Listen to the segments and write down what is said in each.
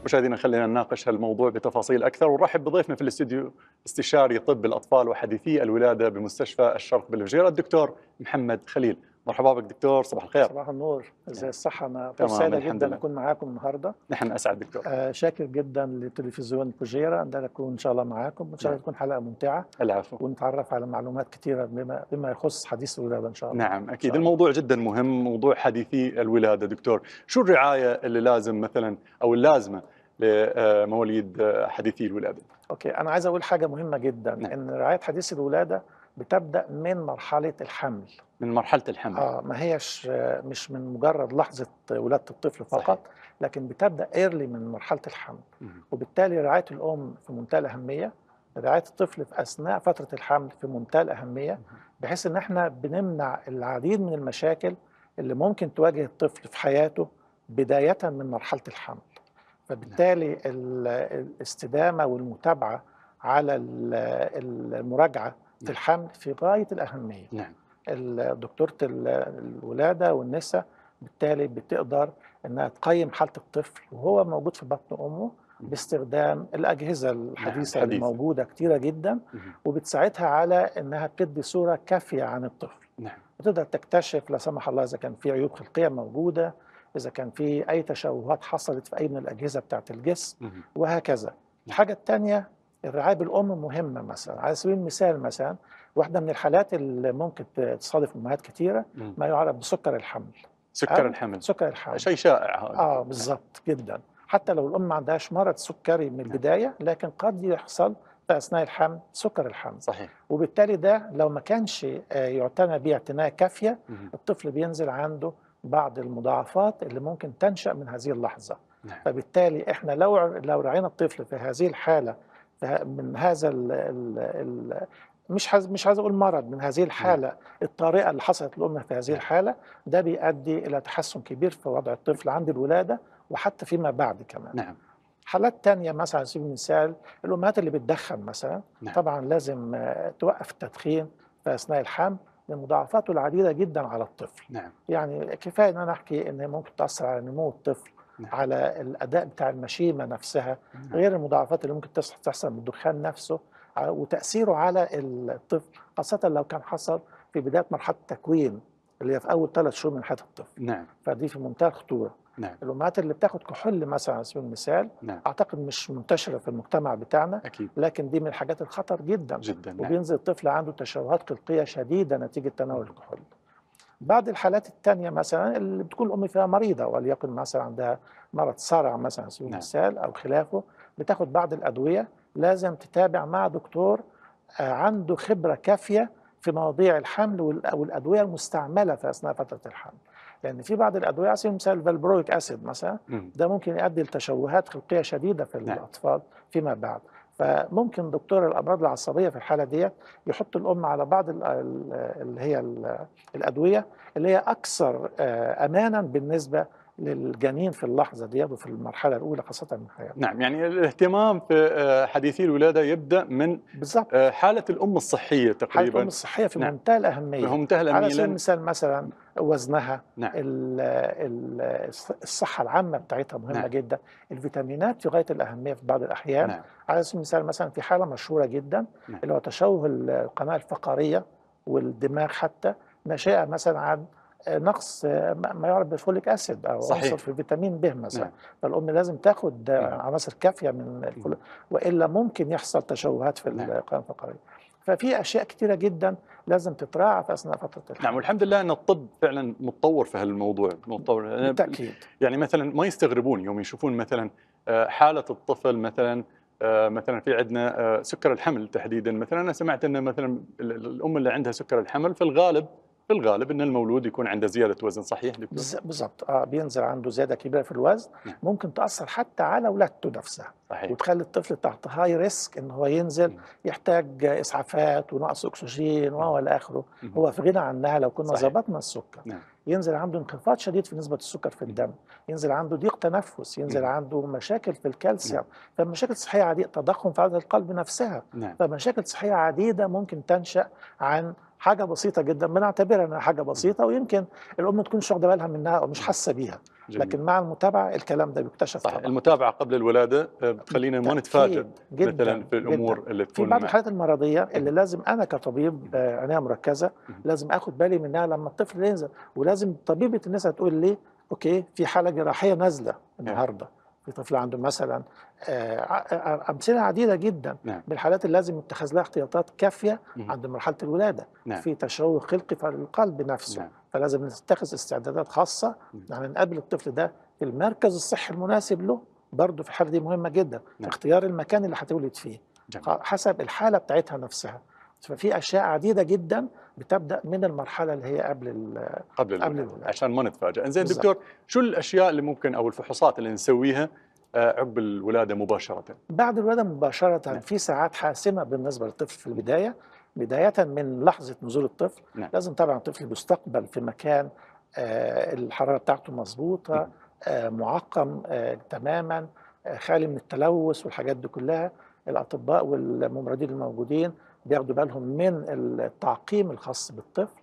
مشاهدينا خلينا نناقش هالموضوع بتفاصيل اكثر ونرحب بضيفنا في الاستديو استشاري طب الاطفال وحديثي الولاده بمستشفى الشرق بالفجيره الدكتور محمد خليل مرحبا بك دكتور صباح الخير صباح النور ازي الصحه انا تمام، سعيد الحمد جدا لله. اكون معاكم النهارده نحن اسعد دكتور آه شاكر جدا لتلفزيون بوجيرا ان انا اكون ان شاء الله معاكم ان شاء الله نعم. تكون حلقه ممتعه العفو ونتعرف على معلومات كثيره بما بما يخص حديث الولاده ان شاء الله نعم اكيد شاء الله. الموضوع جدا مهم موضوع حديثي الولاده دكتور شو الرعايه اللي لازم مثلا او اللازمه لمواليد حديثي الولاده اوكي انا عايز اقول حاجه مهمه جدا نعم. ان رعايه حديث الولاده بتبدا من مرحله الحمل من مرحله الحمل اه ما هيش آه، مش من مجرد لحظه ولاده الطفل فقط صحيح. لكن بتبدا ايرلي من مرحله الحمل مهم. وبالتالي رعايه الام في منتهى الاهميه رعايه الطفل في اثناء فتره الحمل في منتهى الاهميه بحيث ان احنا بنمنع العديد من المشاكل اللي ممكن تواجه الطفل في حياته بدايه من مرحله الحمل فبالتالي ال- الاستدامه والمتابعه على ال- المراجعه في الحمل في غايه الاهميه نعم ال- دكتوره ال- الولاده والنساء بالتالي بتقدر انها تقيم حاله الطفل وهو موجود في بطن امه باستخدام الاجهزه الحديثه اللي حديثة. موجوده كتيره جدا مهم. وبتساعدها على انها تدي صوره كافيه عن الطفل نعم وتقدر تكتشف لا سمح الله اذا كان في عيوب خلقيه موجوده اذا كان في اي تشوهات حصلت في اي من الاجهزه بتاعه الجسم مهم. وهكذا الحاجه الثانيه الرعايه بالام مهمه مثلا على سبيل المثال مثلا واحده من الحالات اللي ممكن تصادف امهات كثيره مهم. ما يعرف بسكر الحمل سكر آه، الحمل سكر الحمل شيء شائع هذا اه بالظبط جدا حتى لو الام ما عندهاش مرض سكري من البدايه لكن قد يحصل في اثناء الحمل سكر الحمل صحيح وبالتالي ده لو ما كانش آه، يعتنى به اعتناء كافيه مهم. الطفل بينزل عنده بعض المضاعفات اللي ممكن تنشا من هذه اللحظه نعم فبالتالي احنا لو لو رعينا الطفل في هذه الحاله في- من هذا ال ال ال مش عايز مش عايز اقول مرض من هذه الحاله الطارئه اللي حصلت للام في هذه نعم. الحاله ده بيؤدي الى تحسن كبير في وضع الطفل عند الولاده وحتى فيما بعد كمان نعم حالات تانية مثلا على سبيل المثال الامهات اللي بتدخن مثلا نعم. طبعا لازم آه، توقف التدخين في اثناء الحمل لان مضاعفاته العديده جدا على الطفل نعم يعني كفايه ان انا احكي ان هي ممكن تاثر على نمو الطفل نعم. على الاداء بتاع المشيمه نفسها نعم. غير المضاعفات اللي ممكن تحصل تحصل من الدخان نفسه ع- وتاثيره على الطفل خاصه لو كان حصل في بدايه مرحله التكوين اللي هي في اول ثلاث شهور من حياه الطفل نعم فدي في منتهى الخطوره نعم الامهات اللي بتاخد كحول مثلا على سبيل المثال نعم اعتقد مش منتشره في المجتمع بتاعنا اكيد لكن دي من الحاجات الخطر جدا جدا نعم وبينزل الطفل عنده تشوهات خلقيه شديده نتيجه تناول الكحول. بعض الحالات الثانيه مثلا اللي بتكون الام فيها مريضه وليكن مثلا عندها مرض صرع مثلا على سبيل نعم. المثال او خلافه بتاخد بعض الادويه لازم تتابع مع دكتور آه، عنده خبره كافيه في مواضيع الحمل وال- والادويه المستعمله في اثناء فتره الحمل. لان في بعض الادويه على سبيل المثال الفالبرويك اسيد مثلا مم. ده ممكن يؤدي لتشوهات خلقيه شديده في نعم. الاطفال فيما بعد فممكن دكتور الامراض العصبيه في الحاله ديت يحط الام على بعض ال- ال- اللي هي ال- الادويه اللي هي اكثر آه، امانا بالنسبه للجنين في اللحظه ديت وفي المرحله الاولى خاصه من حياته نعم يعني الاهتمام في آه، حديثي الولاده يبدا من بالظبط آه، حاله الام الصحيه حاله تقريبا الام الصحيه في نعم. منتهى الاهميه فهم منتهى على الاهميه سبيل لأن- المثال مثلا وزنها نعم ال- ال- الصحه العامه بتاعتها مهمه نعم. جدا الفيتامينات في غايه الاهميه في بعض الاحيان نعم على سبيل المثال مثلا في حاله مشهوره جدا نعم. اللي هو تشوه القناه الفقريه والدماغ حتى ناشئه مثلا عن نقص ما ما يعرف بالفوليك اسيد او صحيح. عنصر في فيتامين ب مثلا نعم. فالام لازم تاخد نعم. عناصر كافيه من الفوليك والا ممكن يحصل تشوهات في نعم. القناه الفقريه ففي اشياء كثيره جدا لازم تتراعى في اثناء فتره الحمل نعم والحمد لله ان الطب فعلا متطور في هالموضوع متطور بالتاكيد يعني مثلا ما يستغربون يوم يشوفون مثلا آه، حاله الطفل مثلا آه، مثلا في عندنا آه، سكر الحمل تحديدا مثلا انا سمعت ان مثلا ال- ال- الام اللي عندها سكر الحمل في الغالب في الغالب ان المولود يكون عنده زياده وزن صحيح دكتور؟ بز- بالظبط اه بينزل عنده زياده كبيره في الوزن نعم. ممكن تاثر حتى على ولادته نفسها صحيح وتخلي الطفل تحت هاي ريسك ان هو ينزل مم. يحتاج اسعافات ونقص اكسجين وهو الى اخره مم. هو في غنى عنها لو كنا صحيح. ظبطنا السكر نعم. ينزل عنده انخفاض شديد في نسبه السكر في الدم ينزل عنده ضيق تنفس ينزل مم. عنده مشاكل في الكالسيوم فمشاكل صحيه عديده تضخم في عضله القلب نفسها نعم فمشاكل صحيه عديده ممكن تنشا عن حاجه بسيطه جدا بنعتبرها انها حاجه بسيطه ويمكن الام ما تكونش واخده بالها منها او مش حاسه بيها جميل. لكن مع المتابعه الكلام ده بيكتشف صح طبعا المتابعه قبل الولاده آه، بتخلينا ما نتفاجئ جداً مثلا في الامور جداً. اللي في تكون بعض مع- الحالات المرضيه اللي لازم انا كطبيب آه، عنايه مركزه مهم. لازم اخد بالي منها لما الطفل ينزل ولازم طبيبه النساء تقول لي اوكي في حاله جراحيه نازله النهارده في طفل عنده مثلا آه، ع- ع- امثله عديده جدا نعم. من الحالات اللي لازم يتخذ لها احتياطات كافيه مهم. عند مرحله الولاده نعم. في تشوه خلقي في القلب نفسه نعم. فلازم نتخذ استعدادات خاصه مم. يعني نقابل الطفل ده في المركز الصحي المناسب له برضه في الحاله دي مهمه جدا في نعم. اختيار المكان اللي هتولد فيه جميل. حسب الحاله بتاعتها نفسها ففي اشياء عديده جدا بتبدا من المرحله اللي هي قبل ال- قبل قبل الولاده الولادة. عشان ما نتفاجئ انزين بالضبط. دكتور شو الاشياء اللي ممكن او الفحوصات اللي نسويها آه، عقب الولاده مباشره بعد الولاده مباشره نعم. في ساعات حاسمه بالنسبه للطفل في البدايه بدايه من لحظه نزول الطفل نعم. لازم طبعا الطفل بيستقبل في مكان آه، الحراره بتاعته مظبوطه مم. آه، معقم آه، تماما آه، خالي من التلوث والحاجات دي كلها الاطباء والممرضين الموجودين بياخدوا بالهم من التعقيم الخاص بالطفل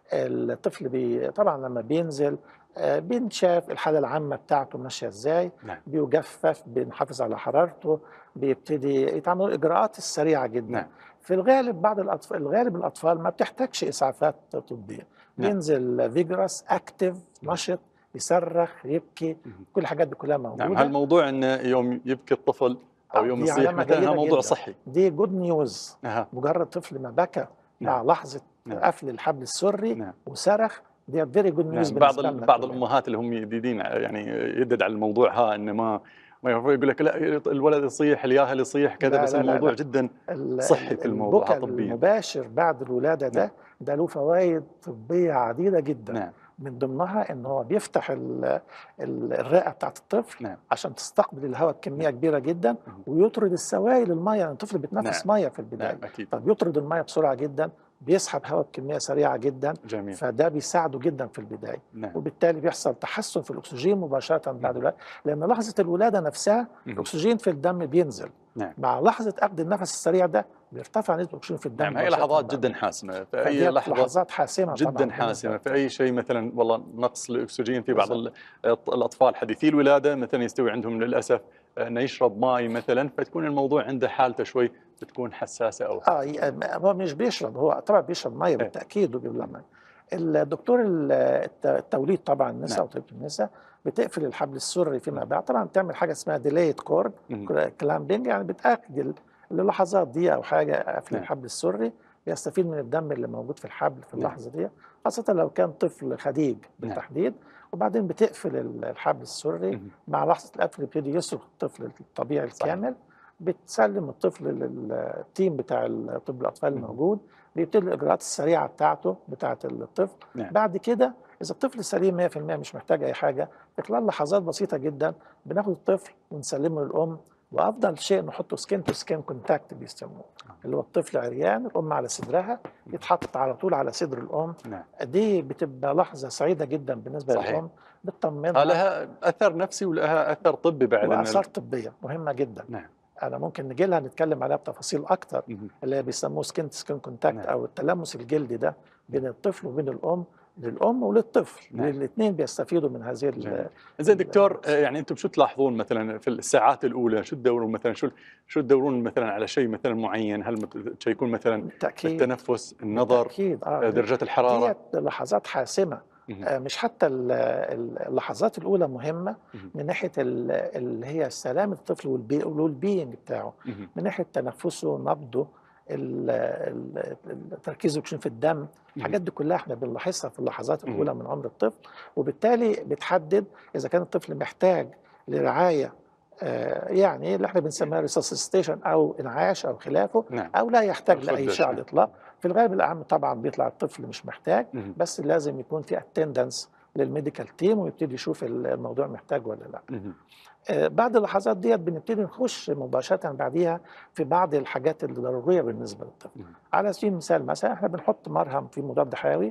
الطفل بي طبعا لما بينزل آه، بنشاف الحاله العامه بتاعته ماشيه ازاي نعم. بيجفف بنحافظ على حرارته بيبتدي يتعمل الاجراءات السريعه جدا نعم. في الغالب بعض الاطفال الغالب الاطفال ما بتحتاجش اسعافات طبيه نعم. بينزل فيجرس اكتف نشط يصرخ يبكي مهم. كل الحاجات دي كلها موجوده نعم هالموضوع انه يوم يبكي الطفل او آه، يوم دي يصيح علامة مثلا جيدة هذا موضوع جداً. صحي دي جود نيوز اها مجرد طفل ما بكى مع نعم. لحظه نعم. قفل الحبل السري نعم. وصرخ دي فيري جود نيوز نعم بعض ال- بعض الامهات اللي هم جديدين يعني يدد على الموضوع ها انه ما ما يعرفوا يقول لك لا الولد يصيح الياهل يصيح كذا لا، بس لا، لا، الموضوع لا. جدا ال- صحي ال- في الموضوع البكاء طبياً. المباشر بعد الولاده ده نعم. ده له فوائد طبيه عديده جدا نعم من ضمنها ان هو بيفتح ال- ال- الرئه بتاعت الطفل نعم. عشان تستقبل الهواء بكميه كبيره جدا مهم. ويطرد السوائل الميه يعني الطفل بيتنفس ميه في البدايه نعم اكيد طب يطرد الميه بسرعه جدا بيسحب هواء بكميه سريعه جدا جميل فده بيساعده جدا في البدايه نعم وبالتالي بيحصل تحسن في الاكسجين مباشره بعد الولاده لان لحظه الولاده نفسها مهم. الاكسجين في الدم بينزل نعم. مع لحظه اخذ النفس السريع ده بيرتفع نسبه الاكسجين في الدم نعم هي مباشرة لحظات بعد. جدا حاسمه في فدي اي لحظه لحظات حاسمه طبعاً جدا بالنسبة حاسمه في للطفل. اي شيء مثلا والله نقص الاكسجين في بعض ال- الاطفال حديثي الولاده مثلا يستوي عندهم للاسف انه يشرب ماء مثلا فتكون الموضوع عنده حالته شوي بتكون حساسه او اه ي- هو مش بيشرب هو طبعا بيشرب ميه بالتاكيد وبيبلع ميه الدكتور ال- الت- التوليد طبعا النساء نعم. وطبيب النساء بتقفل الحبل السري فيما بعد طبعا بتعمل حاجه اسمها ديليت كورد مهم. كلامبينج يعني بتاكد اللحظات دي او حاجه قفل نعم. الحبل السري بيستفيد من الدم اللي موجود في الحبل في نعم. اللحظه دي خاصه لو كان طفل خديج نعم. بالتحديد وبعدين بتقفل ال- الحبل السري مهم. مع لحظه القفل يبتدي يصرخ الطفل الطبيعي صحيح. الكامل بتسلم الطفل للتيم بتاع طب الاطفال مهم. الموجود بيبتدي الاجراءات السريعه بتاعته بتاعه الطفل نعم. بعد كده اذا الطفل سليم 100% مش محتاج اي حاجه في خلال لحظات بسيطه جدا بناخد الطفل ونسلمه للام وافضل شيء نحطه سكين تو سكين كونتاكت بيسموه اللي هو الطفل عريان الام على صدرها يتحط على طول على صدر الام نعم دي بتبقى لحظه سعيده جدا بالنسبه صحيح. للام بتطمنها آه، لها اثر نفسي ولها اثر طبي بعد إن ال- واثار طبيه مهمه جدا نعم انا ممكن نجي لها نتكلم عليها بتفاصيل اكتر مهم. اللي هي بيسموه سكين تو سكين كونتاكت نعم. او التلامس الجلدي ده بين الطفل وبين الام للام وللطفل نعم. الاثنين بيستفيدوا من هذه ال- جميل. زين دكتور آه، يعني انتم شو تلاحظون مثلا في الساعات الاولى شو تدورون مثلا شو شو تدورون مثلا على شيء مثلا معين هل مت- تشيكون مثلا بالتاكيد التنفس النظر اكيد آه، اه درجه الحراره ديت لحظات حاسمه مهم. آه، مش حتى ال- ال- اللحظات الاولى مهمه مهم. من ناحيه ال- اللي هي سلامه الطفل والبي- والبينج بتاعه مهم. من ناحيه تنفسه نبضه ال- ال- ال- تركيز الاكسجين في الدم الحاجات دي كلها احنا بنلاحظها في اللحظات مم. الاولى من عمر الطفل وبالتالي بتحدد اذا كان الطفل محتاج لرعايه آه، يعني اللي احنا بنسميها ريسسيتيشن او انعاش او خلافه نعم او لا يحتاج الخدة لاي شيء شوي. على الاطلاق في الغالب الاعم طبعا بيطلع الطفل مش محتاج مهم. بس لازم يكون في اتندنس للميديكال تيم ويبتدي يشوف الموضوع محتاج ولا لا مهم. آه، بعد اللحظات ديت بنبتدي نخش مباشره بعديها في بعض الحاجات الضروريه بالنسبه للطفل مهم. على سبيل المثال مثلا احنا بنحط مرهم في مضاد حيوي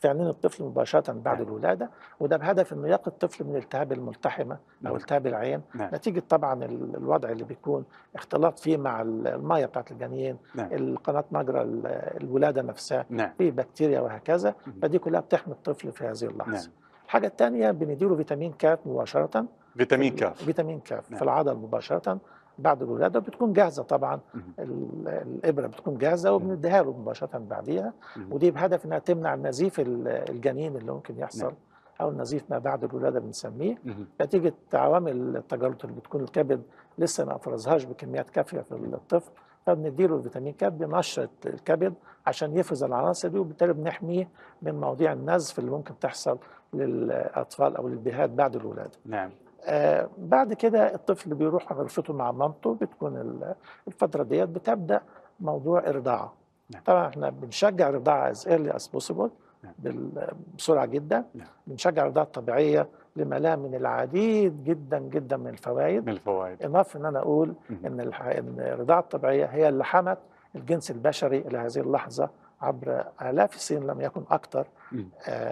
في عينين الطفل مباشره بعد نعم. الولاده وده بهدف انه يقي الطفل من الالتهاب الملتحمه نعم. او التهاب العين نعم نتيجه طبعا ال- الوضع اللي بيكون اختلاط فيه مع ال- الميه بتاعت الجنين نعم قناه مجرى ال- الولاده نفسها نعم في بكتيريا وهكذا مهم. فدي كلها بتحمي الطفل في هذه اللحظه نعم الحاجه الثانيه بنديله فيتامين كاف مباشره فيتامين في- كاف فيتامين كاف نعم. في العضل مباشره بعد الولاده بتكون جاهزه طبعا مهم. ال- الابره بتكون جاهزه وبنديها له مباشره بعديها مهم. ودي بهدف انها تمنع النزيف ال- الجنين اللي ممكن يحصل نعم. او النزيف ما بعد الولاده بنسميه مهم. نتيجه عوامل التجلط اللي بتكون الكبد لسه ما افرزهاش بكميات كافيه في الطفل فبنديله الفيتامين كاب بنشط الكبد عشان يفرز العناصر دي وبالتالي بنحميه من مواضيع النزف اللي ممكن تحصل للاطفال او البيهات بعد الولاده. نعم آه بعد كده الطفل بيروح غرفته مع مامته بتكون ال- الفتره ديت بتبدا موضوع الرضاعه. نعم. طبعا احنا بنشجع الرضاعه as early as possible نعم. بال- بسرعه جدا نعم. بنشجع الرضاعه الطبيعيه لما لها من العديد جدا جدا من الفوائد من الفوائد انف ان انا اقول مهم. ان الح- ان الرضاعه الطبيعيه هي اللي حمت الجنس البشري الى هذه اللحظه عبر الاف السنين لم يكن اكثر مم.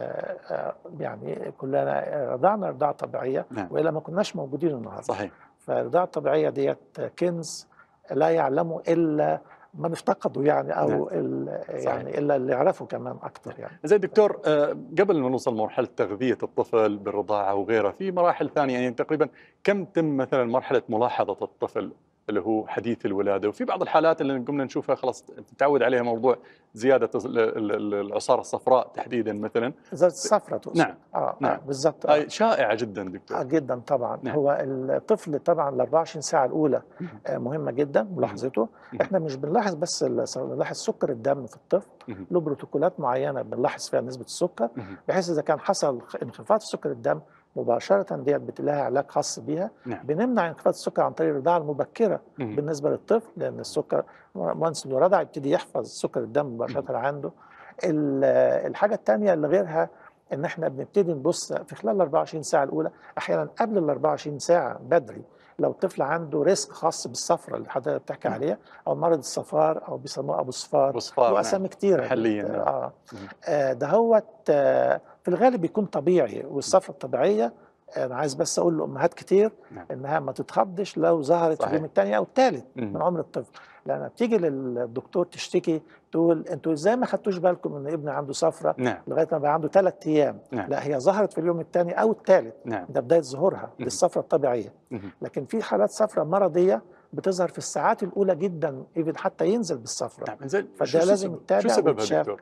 يعني كلنا رضعنا رضاعه طبيعيه نعم والا ما كناش موجودين النهارده صحيح فالرضاعه الطبيعيه ديت كنز لا يعلمه الا من افتقده يعني او نعم. ال- صحيح. يعني الا اللي يعرفه كمان اكثر يعني زي دكتور آه، قبل ما نوصل مرحلة تغذية الطفل بالرضاعة وغيرها في مراحل ثانية يعني تقريبا كم تم مثلا مرحلة ملاحظة الطفل اللي هو حديث الولادة وفي بعض الحالات اللي قمنا نشوفها خلاص تتعود عليها موضوع زيادة ال- ال- ال- العصارة الصفراء تحديدا مثلا زي الصفرة تقصد نعم. اه, نعم. آه بالظبط آه. هاي شائعة جدا آه دكتور جدا طبعا نعم. هو الطفل طبعا ال 24 ساعه الاولى مهم. آه مهمه جدا ملاحظته مهم. احنا مش بنلاحظ بس ال- بنلاحظ سكر الدم في الطفل مهم. له بروتوكولات معينه بنلاحظ فيها نسبه السكر مهم. بحيث اذا كان حصل انخفاض في سكر الدم مباشره ديت بتلاقي علاج خاص بيها نعم بنمنع انخفاض السكر عن طريق الرضاعه المبكره مهم. بالنسبه للطفل لان السكر وانس انه رضع يبتدي يحفظ سكر الدم مباشره عنده ال- الحاجه الثانيه اللي غيرها ان احنا بنبتدي نبص في خلال ال 24 ساعه الاولى احيانا قبل ال 24 ساعه بدري لو الطفل عنده ريسك خاص بالصفرة اللي حضرتك بتحكي نعم. عليها او مرض الصفار او بيسموه ابو صفار بصفار نعم. واسامي كتيره محلياً، نعم. اه مم. آه، دهوت آه، في الغالب بيكون طبيعي والصفرة الطبيعيه انا عايز بس اقول لامهات كتير نعم. انها ما تتخضش لو ظهرت في صحيح. اليوم الثاني او الثالث مم. من عمر الطفل لما بتيجي للدكتور تشتكي تقول انتوا ازاي ما خدتوش بالكم ان ابني عنده صفرة نعم لغايه ما بقى عنده ثلاث ايام نعم. لا هي ظهرت في اليوم الثاني او الثالث نعم ده بدايه ظهورها مم. للصفرة الطبيعيه مهم. لكن في حالات صفرة مرضيه بتظهر في الساعات الاولى جدا ايفن حتى ينزل بالصفرة نعم زين فده شو لازم سبب- يتابع شو سببها ويتشاف. دكتور؟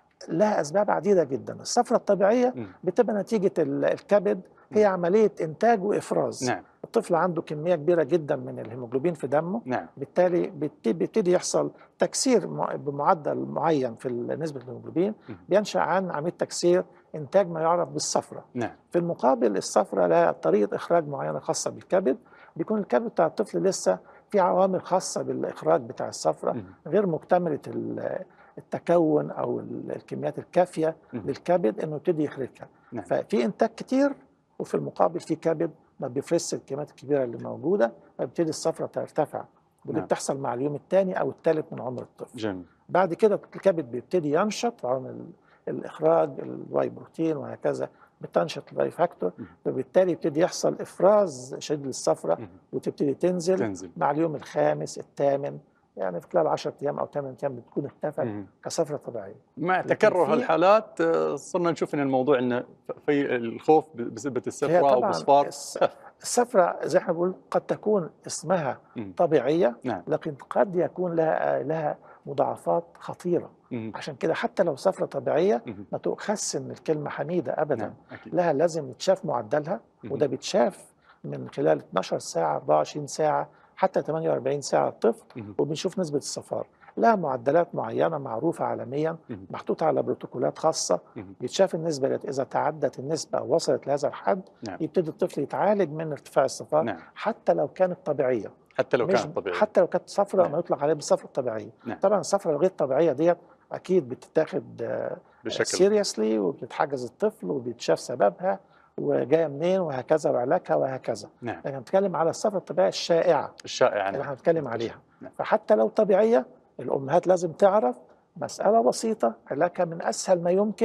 لها اسباب عديده جدا الصفرة الطبيعيه مم. بتبقى نتيجه ال- الكبد هي عمليه انتاج وافراز نعم الطفل عنده كميه كبيره جدا من الهيموجلوبين في دمه نعم بالتالي بت- بيبتدي يحصل تكسير مع- بمعدل معين في ال- نسبه الهيموجلوبين مم. بينشا عن عمليه تكسير انتاج ما يعرف بالصفرة نعم في المقابل الصفرة لها طريقه اخراج معينه خاصه بالكبد بيكون الكبد بتاع الطفل لسه في عوامل خاصه بالاخراج بتاع الصفرة مهم. غير مكتمله ال- التكون او ال- الكميات الكافيه مهم. للكبد انه يبتدي يخرجها نعم ففي انتاج كتير وفي المقابل في كبد ما بيفرزش الكميات الكبيره اللي موجوده فبتبتدي الصفرة ترتفع ودي نعم. بتحصل مع اليوم الثاني او الثالث من عمر الطفل جميل بعد كده الكبد بيبتدي ينشط عوامل الاخراج الواي بروتين وهكذا بتنشط الواي فاكتور مم. فبالتالي يبتدي يحصل افراز شديد للصفرة مهم. وتبتدي تنزل تنزل مع اليوم الخامس الثامن يعني في خلال 10 ايام او 8 ايام بتكون اختفت مهم. كصفرة طبيعيه مع لكن تكرر في- هالحالات آه، صرنا نشوف ان الموضوع انه في الخوف بسبه هي السفره او طبعا بصفار الس- الصفرة زي احنا بنقول قد تكون اسمها مم. طبيعيه نعم لكن قد يكون لها لها مضاعفات خطيره مهم. عشان كده حتى لو صفرة طبيعيه مهم. ما تؤخذش ان الكلمه حميده ابدا نعم اكيد لها لازم يتشاف معدلها مهم. وده بيتشاف من خلال 12 ساعه 24 ساعه حتى 48 ساعه الطفل مهم. وبنشوف نسبه الصفار لها معدلات معينه معروفه عالميا مهم. محطوطه على بروتوكولات خاصه مهم. بيتشاف النسبه التي اذا تعدت النسبه او وصلت لهذا الحد نعم يبتدي الطفل يتعالج من ارتفاع الصفار نعم حتى لو كانت طبيعيه حتى لو مش كانت طبيعيه حتى لو كانت صفرة نعم. ما يطلق عليها بالصفرة الطبيعية نعم. طبعا الصفرة الغير طبيعية ديت أكيد بتتاخد بشكل سيريسلي وبتتحجز الطفل وبيتشاف سببها وجايه منين وهكذا وعلاجها وهكذا نعم لكن بنتكلم على الصفرة الطبيعية الشائعة الشائعه اللي نعم. احنا بنتكلم عليها نعم. فحتى لو طبيعية الأمهات لازم تعرف مسألة بسيطة علاجها من أسهل ما يمكن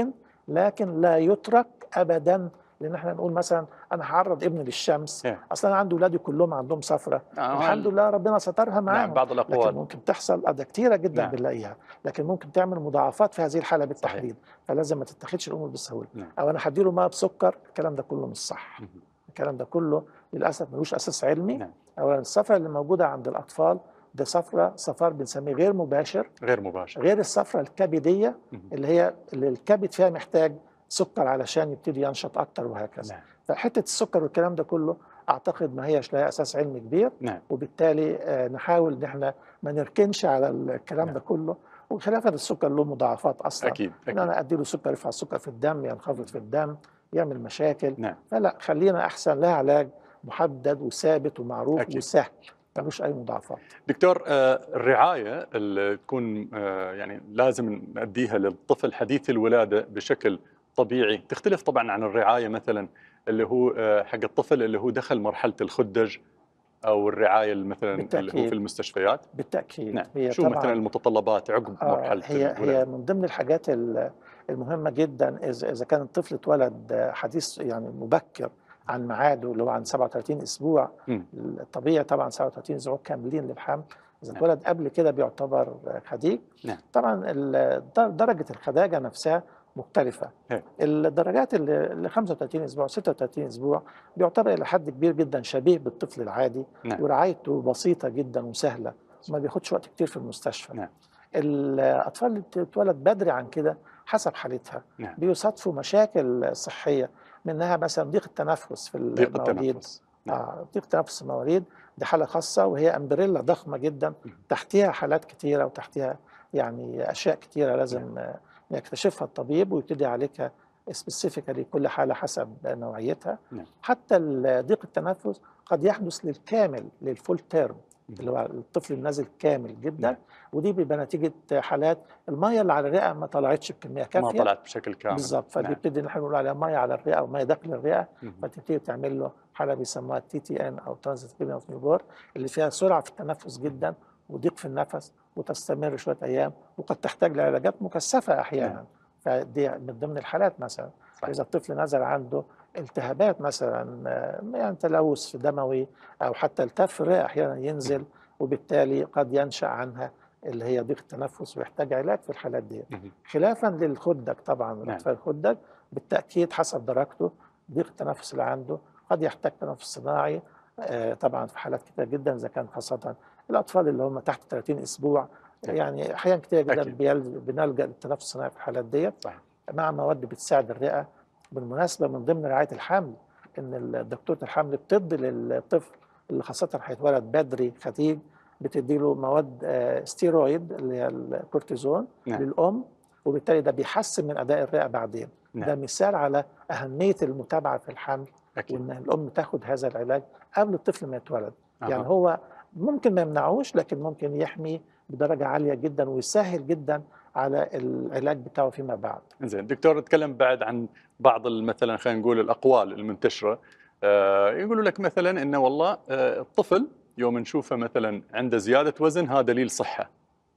لكن لا يترك ابدا لان احنا نقول مثلا انا هعرض ابني للشمس إيه. اصلا انا عندي اولادي كلهم عندهم صفرة آه، الحمد لله ربنا سترها معاهم نعم بعض لكن الاقوال ممكن تحصل ده كتيرة جدا نعم. بنلاقيها لكن ممكن تعمل مضاعفات في هذه الحالة بالتحديد فلازم ما تتخذش الأمور بالسهولة نعم. أو أنا هديله ماء بسكر الكلام ده كله مش صح مهم. الكلام ده كله للأسف ملوش أساس علمي نعم. أولا الصفرة اللي موجودة عند الأطفال ده صفرة صفار بنسميه غير مباشر غير مباشر غير الصفرة الكبدية مهم. اللي هي اللي الكبد فيها محتاج سكر علشان يبتدي ينشط أكتر وهكذا نعم فحتة السكر والكلام ده كله أعتقد ما هيش لها أساس علمي كبير نعم وبالتالي آه، نحاول ان احنا ما نركنش على الكلام نعم. ده كله وخلافا السكر له مضاعفات اصلا اكيد ان اكيد انا ادي له سكر يرفع السكر في الدم ينخفض في الدم يعمل مشاكل نعم فلا خلينا احسن لها علاج محدد وثابت ومعروف أكيد. وسهل ملوش اي مضاعفات دكتور آه، الرعايه اللي تكون آه، يعني لازم نأديها للطفل حديث الولاده بشكل طبيعي تختلف طبعا عن الرعايه مثلا اللي هو آه، حق الطفل اللي هو دخل مرحله الخدج او الرعايه مثلا اللي هو بالتأكيد. في المستشفيات بالتاكيد نعم هي شو طبعا مثلا المتطلبات عقب آه مرحله هي هي الولاده من ضمن الحاجات ال- المهمه جدا اذا اذا كان الطفل اتولد آه، حديث يعني مبكر عن ميعاده اللي هو عن 37 اسبوع مم. الطبيعي طبعا 37 اسبوع كاملين للحمل اذا نعم. اتولد قبل كده بيعتبر خديج نعم. طبعا ال- در- درجه الخداجه نفسها مختلفه هي. الدرجات اللي اللي 35 اسبوع 36 اسبوع بيعتبر الى حد كبير جدا شبيه بالطفل العادي نعم. ورعايته بسيطه جدا وسهله ما بياخدش وقت كتير في المستشفى نعم. الاطفال اللي بتتولد بدري عن كده حسب حالتها نعم. بيصادفوا مشاكل صحيه منها مثلا ضيق التنفس في ضيق المواليد التنفس نعم. آه ضيق تنفس المواليد دي حاله خاصه وهي امبريلا ضخمه جدا مم. تحتها حالات كتيره وتحتها يعني اشياء كتيره لازم آه، يكتشفها الطبيب ويبتدي يعالجها سبيسيفيكالي كل حاله حسب نوعيتها نعم. حتى ال- ضيق التنفس قد يحدث للكامل للفول تيرم اللي هو الطفل النازل كامل جدا نعم. ودي بيبقى نتيجه حالات الميه اللي على الرئه ما طلعتش بكميه ما كافيه طلعت بشكل كامل بالظبط نعم. فبيبتدي نحن نقول عليها ميه على الرئه او ميه داخل الرئه مهم. فتبتدي تعمل له حاله بيسموها تي تي ان او ترانزيت اوف نيوبور اللي فيها سرعه في التنفس جدا وضيق في النفس وتستمر شويه ايام وقد تحتاج لعلاجات مكثفه احيانا نعم. فدي من ضمن الحالات مثلا صحيح. اذا الطفل نزل عنده التهابات مثلا آه، يعني تلوث دموي او حتى التهاب في الرئه احيانا ينزل وبالتالي قد ينشا عنها اللي هي ضيق التنفس ويحتاج علاج في الحالات دي مهم. خلافا للخدج طبعا نعم. الاطفال الخدج بالتاكيد حسب درجته ضيق التنفس اللي عنده قد يحتاج تنفس صناعي آه، طبعا في حالات كتير جدا اذا كان خاصه الاطفال اللي هم تحت 30 اسبوع نعم. يعني احيانا كتير جدا أكيد. بيل- بنلجا للتنفس الصناعي في الحالات ديت صحيح. مع مواد بتساعد الرئه بالمناسبه من ضمن رعايه الحمل ان دكتوره الحمل بتدي للطفل اللي خاصه هيتولد بدري خديج بتدي له مواد آه، ستيرويد اللي هي الكورتيزون نعم. للام وبالتالي ده بيحسن من اداء الرئه بعدين نعم. ده مثال على اهميه المتابعه في الحمل اكيد وان الام تاخد هذا العلاج قبل الطفل ما يتولد أها. يعني هو ممكن ما يمنعوش لكن ممكن يحمي بدرجه عاليه جدا ويسهل جدا على العلاج بتاعه فيما بعد زين دكتور نتكلم بعد عن بعض ال- مثلا خلينا نقول الاقوال المنتشره آه، يقولوا لك مثلا انه والله آه، الطفل يوم نشوفه مثلا عنده زياده وزن هذا دليل صحه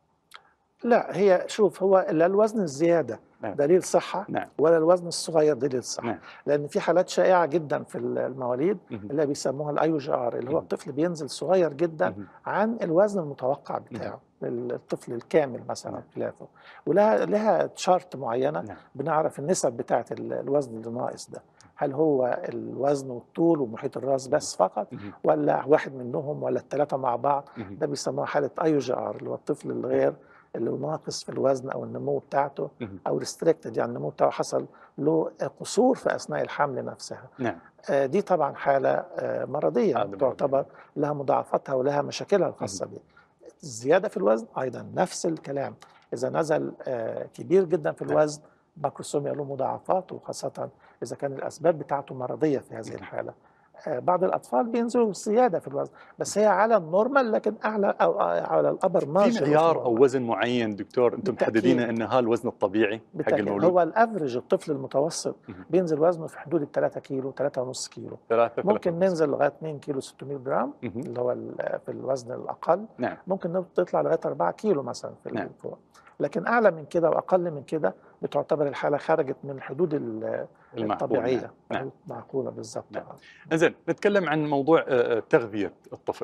لا هي شوف هو لا الوزن الزياده نعم. دليل صحه نعم ولا الوزن الصغير دليل صحه نعم. لان في حالات شائعه جدا في المواليد مهم. اللي بيسموها الاي جي ار اللي هو مهم. الطفل بينزل صغير جدا مهم. عن الوزن المتوقع بتاعه الطفل الكامل مثلا نعم. خلافه ولها لها تشارت معينه نعم. بنعرف النسب بتاعه ال- الوزن اللي ناقص ده هل هو الوزن والطول ومحيط الراس بس فقط مهم. ولا واحد منهم ولا الثلاثه مع بعض مهم. ده بيسموها حاله اي جي ار اللي هو الطفل الغير اللي هو ناقص في الوزن او النمو بتاعته مهم. او ريستريكتد يعني النمو بتاعه حصل له قصور في اثناء الحمل نفسها نعم آه، دي طبعا حاله آه، مرضيه حالة تعتبر لها مضاعفاتها ولها مشاكلها الخاصه بها الزياده في الوزن ايضا نفس الكلام اذا نزل آه، كبير جدا في نعم. الوزن ماكروسوميا له مضاعفات وخاصه اذا كان الاسباب بتاعته مرضيه في هذه مهم. الحاله آه، بعض الاطفال بينزلوا زياده في الوزن بس هي على النورمال لكن اعلى او آه، على الابر في مارجن معيار او وزن معين دكتور انتم بالتأكيد. محددين انه هذا الوزن الطبيعي حق بالتأكيد المولود هو الافرج الطفل المتوسط مهم. بينزل وزنه في حدود ال 3 كيلو 3.5 كيلو ثلاثة ممكن ثلاثة. ننزل لغايه 2 كيلو 600 جرام مهم. اللي هو ال- في الوزن الاقل نعم ممكن تطلع لغايه 4 كيلو مثلا في نعم. فوق لكن اعلى من كده واقل من كده بتعتبر الحاله خرجت من الحدود ال- المعقول الطبيعيه نعم. نعم. معقوله بالظبط نعم. آه. زين نتكلم عن موضوع آه، آه، تغذيه الطفل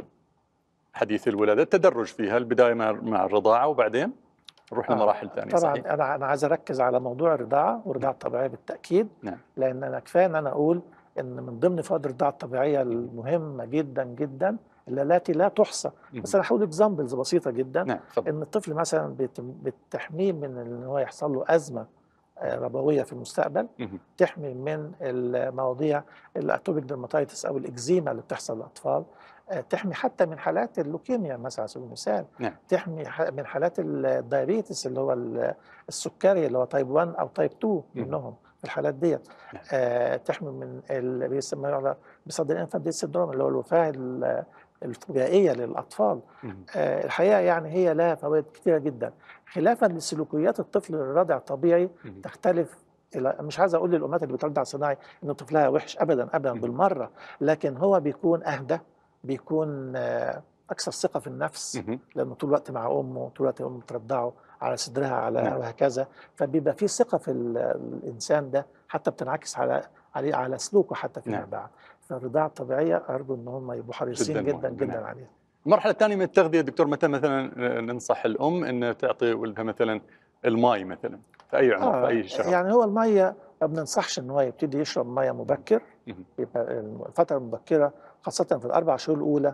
حديث الولاده التدرج فيها البدايه مع مع الرضاعه وبعدين نروح آه، لمراحل ثانيه طبعا صحيح انا انا عايز اركز على موضوع الرضاعه والرضاعه الطبيعيه بالتاكيد نعم. لان انا كفايه ان انا اقول ان من ضمن فوائد الرضاعه الطبيعيه المهمه جدا جدا اللي التي لا تحصى بس انا هقول اكزامبلز بسيطه جدا نعم تفضل ان الطفل مثلا بت- بتحميه من ان هو يحصل له ازمه آه، ربويه في المستقبل مهم. تحمي من المواضيع الاتوبيك درماتيتس او الاكزيما اللي بتحصل للاطفال آه، تحمي حتى من حالات اللوكيميا مثلا على سبيل المثال نعم. تحمي ح- من حالات الدايابيتس اللي هو ال- السكري اللي هو تايب 1 او تايب 2 مهم. منهم في الحالات ديت نعم. آه، تحمي من اللي بيسمى على بصدر الانفانت ديت سيندروم اللي هو الوفاه ال- الفجائيه للاطفال مهم. آه، الحقيقه يعني هي لها فوائد كثيره جدا خلافا لسلوكيات الطفل الرضع الطبيعي مهم. تختلف الى مش عايز اقول للامهات اللي بترضع صناعي ان طفلها وحش ابدا ابدا مم. بالمره لكن هو بيكون اهدى بيكون آه، اكثر ثقه في النفس مهم. لانه طول الوقت مع امه طول الوقت امه بترضعه على صدرها على نعم. وهكذا فبيبقى في ثقه في ال- الانسان ده حتى بتنعكس على عليه على سلوكه حتى فيما نعم. بعد فالرضاعه الطبيعيه ارجو ان هم يبقوا حريصين جداً جدا مهم. جدا نعم. عليها المرحله الثانيه من التغذيه دكتور متى مثلا ننصح الام ان تعطي ولدها مثلا الماء مثلا في اي عمر في اي شهر يعني هو الميه ما بننصحش ان هو يبتدي يشرب ميه مبكر مهم. يبقى الفتره المبكره خاصه في الاربع شهور الاولى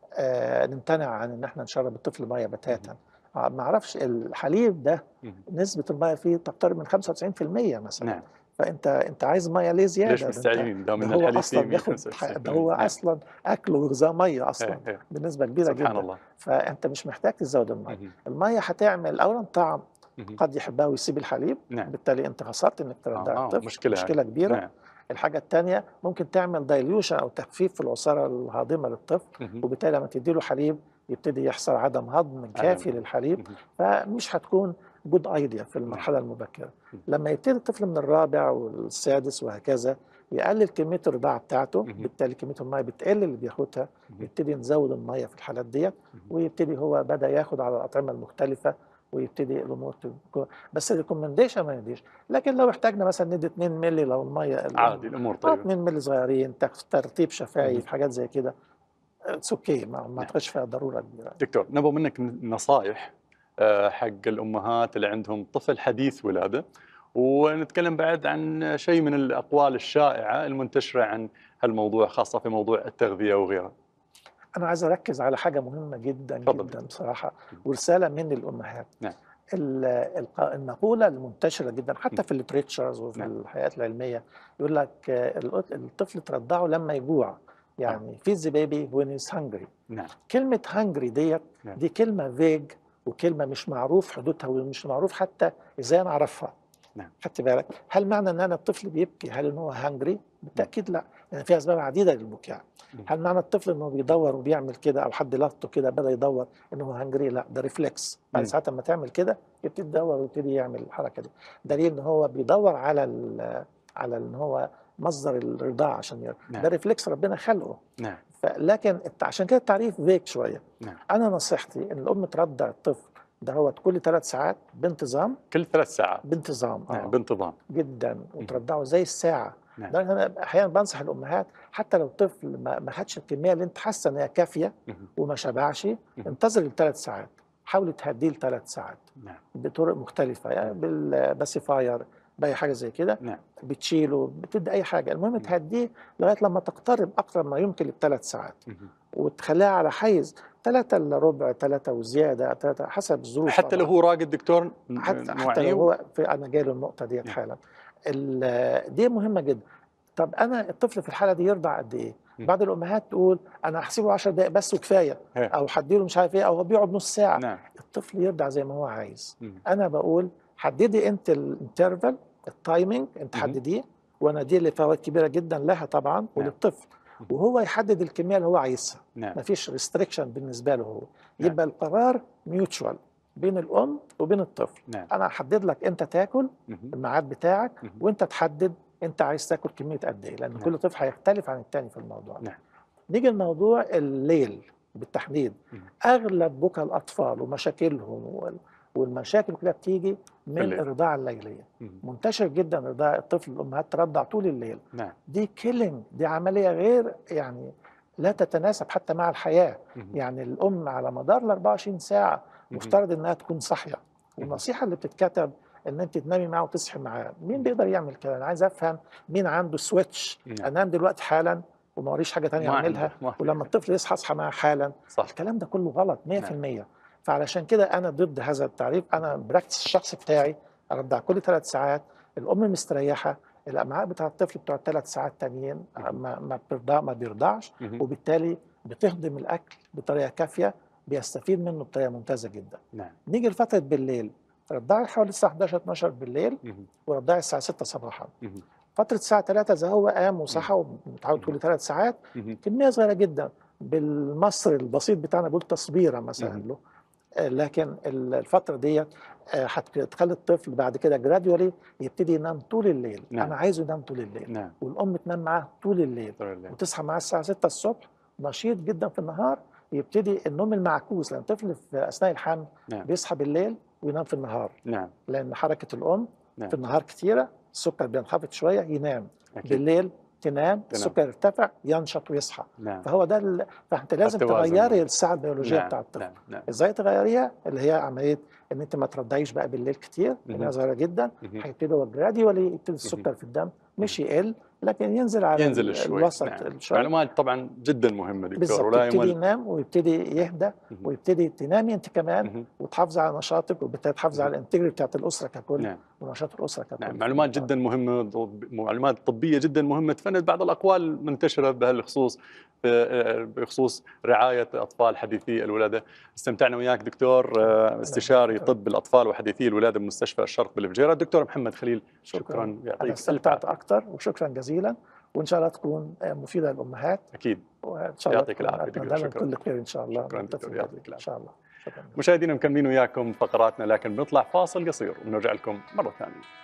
آه نمتنع عن ان احنا نشرب الطفل ميه بتاتا آه ما اعرفش الحليب ده مهم. نسبه الميه فيه تقترب من 95% مثلا نعم فانت انت عايز ميه ليه زياده ليش ده أنت- مستعجلين دام ده ان هو الحليب اصلا فيه بياخد 95%. ده هو نعم. اصلا اكله وغذاء ميه اصلا إيه، إيه. بنسبه كبيره سبحان جدا الله فانت مش محتاج تزود الميه مهم. الميه هتعمل اولا طعم مهم. قد يحبها ويسيب الحليب نعم بالتالي انت خسرت انك ترضع آه، الطفل مشكلة مشكله كبيره نعم الحاجه الثانيه ممكن تعمل دايليوشن او تخفيف في العصاره الهاضمه للطفل مهم. وبالتالي لما تديله حليب يبتدي يحصل عدم هضم كافي عدم. للحليب مهم. فمش هتكون جود ايديا في المرحله المبكره مم. لما يبتدي الطفل من الرابع والسادس وهكذا يقلل كميه الرضاعه بتاعته مهم. بالتالي كميه الميه بتقل اللي بياخدها مهم. يبتدي نزود الميه في الحالات ديت مهم. ويبتدي هو بدا ياخد على الاطعمه المختلفه ويبتدي الامور تكون بس الريكومنديشن ما نديش لكن لو احتاجنا مثلا ندي 2 مللي لو الميه عادي الامور آه، طيبه 2 مللي صغيرين تك- ترتيب شفايف مهم. حاجات زي كده اتس اوكي ما ما نعم. اعتقدش فيها ضروره كبيره دكتور نبغى منك نصائح آه، حق الامهات اللي عندهم طفل حديث ولاده ونتكلم بعد عن شيء من الاقوال الشائعه المنتشره عن هالموضوع خاصه في موضوع التغذيه وغيره. انا عايز اركز على حاجه مهمه جدا اتفضل. جدا بصراحه ورساله من الامهات نعم. ال- الق- المقوله المنتشره جدا حتى م. في الليتريتشرز وفي نعم. الحياه العلميه يقول لك آه، القط- الطفل ترضعه لما يجوع يعني feed the baby when he's hungry نعم كلمه hungry ديت نعم. دي كلمه فيج وكلمه مش معروف حدودها ومش معروف حتى ازاي نعرفها نعم. خدت بالك هل معنى ان انا الطفل بيبكي هل ان هو هانجري بالتاكيد لا لان في اسباب عديده للبكاء مم. هل معنى الطفل انه بيدور وبيعمل كده او حد لطه كده بدا يدور انه هو هانجري لا ده ريفلكس بعد مم. ساعات لما تعمل كده يبتدي يدور ويبتدي يعمل الحركه دي دليل ان هو بيدور على ال- على ان هو مصدر الرضاعه عشان ير... نعم. ده ريفلكس ربنا خلقه نعم فلكن الت- عشان كده التعريف فيك شويه نعم. انا نصيحتي ان الام ترضع الطفل ده هو كل ثلاث ساعات بانتظام كل ثلاث ساعات بانتظام نعم اه بانتظام جدا وترضعه زي الساعه نعم. ده انا احيانا بنصح الامهات حتى لو الطفل ما ما خدش الكميه اللي انت حاسه ان هي كافيه مهم. وما شبعش انتظر الثلاث ساعات حاول تهديه لثلاث ساعات نعم بطرق مختلفه يعني بالباسيفاير باي حاجه زي كده نعم بتشيله بتدي اي حاجه المهم مم. تهديه لغايه لما تقترب اقرب ما يمكن للثلاث ساعات مهم. وتخليها على حيز ثلاثة الا ربع ثلاثة وزيادة ثلاثة حسب الظروف حتى لو طبعاً. هو راقد دكتور حتى, حتى نوعيه لو هو في انا جاي للنقطة ديت نعم. حالا ال- دي مهمة جدا طب انا الطفل في الحالة دي يرضع قد ايه؟ مم. بعض الامهات تقول انا هحسبه 10 دقائق بس وكفايه هي. او هديله مش عارف ايه او هو بيقعد نص ساعه نعم الطفل يرضع زي ما هو عايز مم. انا بقول حددي انت الانترفال التايمنج انت مهم. حدديه وانا دي اللي فوائد كبيره جدا لها طبعا وللطفل مهم. وهو يحدد الكميه اللي هو عايزها نعم مفيش ريستريكشن بالنسبه له هو نعم. يبقى القرار ميوتشوال بين الام وبين الطفل نعم انا هحدد لك انت تاكل مهم. الميعاد بتاعك مهم. وانت تحدد انت عايز تاكل كميه قد ايه لان نعم. كل طفل هيختلف عن التاني في الموضوع نعم. نيجي لموضوع الليل بالتحديد مهم. اغلب بكى الاطفال ومشاكلهم وال- والمشاكل كلها بتيجي من الليل. الرضاعه الليليه مهم. منتشر جدا رضاع الطفل الامهات ترضع طول الليل نعم دي كيلينج دي عمليه غير يعني لا تتناسب حتى مع الحياه مهم. يعني الام على مدار ال 24 ساعه مهم. مفترض انها تكون صاحيه والنصيحه اللي بتتكتب ان انت تنامي معاه وتصحي معاه مين بيقدر يعمل كده انا عايز افهم مين عنده سويتش نعم. انام دلوقتي حالا وما وريش حاجه تانية ما اعملها عنده- ما- ولما الطفل يصحى اصحى معاه حالا صح الكلام ده كله غلط 100% فعلشان كده انا ضد هذا التعريف انا براكتس الشخصي بتاعي ارضع كل ثلاث ساعات الام مستريحه الامعاء بتاع الطفل بتوع ثلاث ساعات تانيين ما ما بيرضع ما بيرضعش مهم. وبالتالي بتهضم الاكل بطريقه كافيه بيستفيد منه بطريقه ممتازه جدا نعم نيجي لفتره بالليل رضعي حوالي الساعه 11 12 بالليل مهم. ورضعي الساعه 6 صباحا مهم. فتره الساعه 3 اذا هو قام وصحى ومتعود كل ثلاث ساعات مهم. كميه صغيره جدا بالمصري البسيط بتاعنا بقول تصبيره مثلا مهم. له آه، لكن ال- الفتره ديت آه، هتخلي الطفل بعد كده جراديولي يبتدي ينام طول الليل نعم. انا عايزه ينام طول الليل نعم والام تنام معاه طول الليل طول الليل. وتصحى معاه الساعه 6 الصبح نشيط جدا في النهار يبتدي النوم المعكوس لان الطفل في اثناء الحمل نعم. بيصحى بالليل وينام في النهار نعم لان حركه الام نعم. في النهار كتيره السكر بينخفض شويه ينام أكيد. بالليل تنام السكر يرتفع ينشط ويصحى نعم فهو ده ال... فانت لازم التوازن. تغيري الساعه البيولوجيه نعم. بتاع الطفل نعم نعم ازاي تغيريها اللي هي عمليه ان انت ما ترضعيش بقى بالليل كتير مهم. لانها صغيره جدا مهم. هيبتدي هو جراديولي يبتدي السكر في الدم مش يقل لكن ينزل على ينزل ال- شوي الوسط نعم. شوي معلومات طبعا جدا مهمه دكتور بالظبط ولا يبتدي يمل ينام ويبتدي يهدى مهم. ويبتدي تنامي انت كمان مهم. وتحافظي على نشاطك وبالتالي تحافظي على الانتجري بتاعت الاسره ككل نعم ونشاط الاسره ككل نعم معلومات جدا مهمه طب- معلومات طبيه جدا مهمه تفند بعض الاقوال منتشره بهالخصوص ب- بخصوص رعايه اطفال حديثي الولاده استمتعنا وياك دكتور آه، استشاري طب الاطفال وحديثي الولاده بمستشفى الشرق بالفجيره الدكتور محمد خليل شكرا شكرا انا يعطيك الف استمتعت عافيه اكتر وشكرا جزيلا وان شاء الله تكون آه، مفيده للامهات اكيد وان شاء الله يعطيك تكون العافية أتمنى دكتور. لهم شكراً. كل خير ان شاء الله شكراً من دكتور. الطفل يعطيك الجديد. ان العافية. شاء الله شكرا مشاهدينا مكملين وياكم فقراتنا لكن بنطلع فاصل قصير ونرجع لكم مره ثانيه